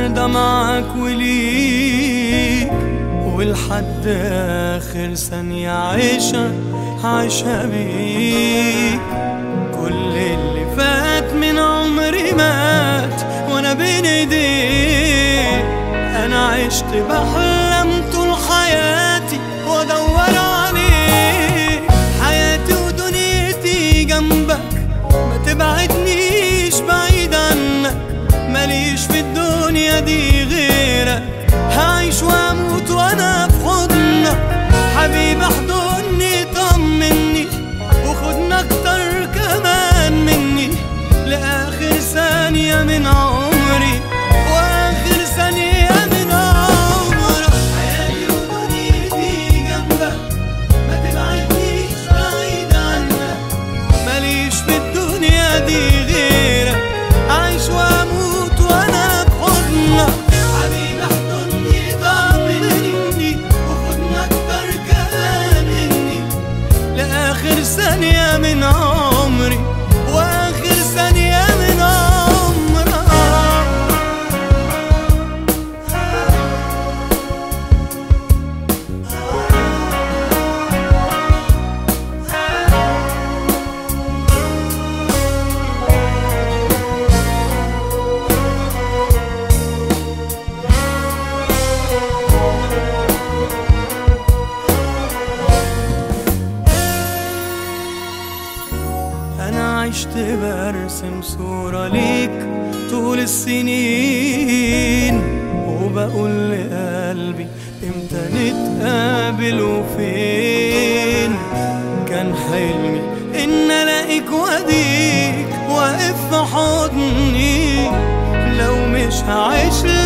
ده معاك وليك ولحد آخر ثانية عيشة عايشة بيك كل اللي فات من عمري مات وانا بين ايديك انا عشت بحلم طول حياتي وادور عليك حياتي ودنيتي جنبك ما تبعدنيش بعيد عنك ماليش في الدنيا دي غيرك هعيش واموت وانا في حضنك حبيبي احضني طمني وخدنا اكتر كمان مني لاخر ثانية من عمري واخر ثانية من عمرك حياتي ودنيتي جنبك ما تبعدنيش بعيد عنك ماليش في الدنيا دي غيرك عايش واموت وانا في حضنك حبيبي احضني طمني وخدنا اكتر كمان مني لاخر ثانية من عمري واخر ثانية من عمرك أنا عشت برسم صورة ليك طول السنين وبقول لقلبي امتى نتقابل وفين كان حلمي إن ألاقيك وأديك واقف في حضني لو مش هعيش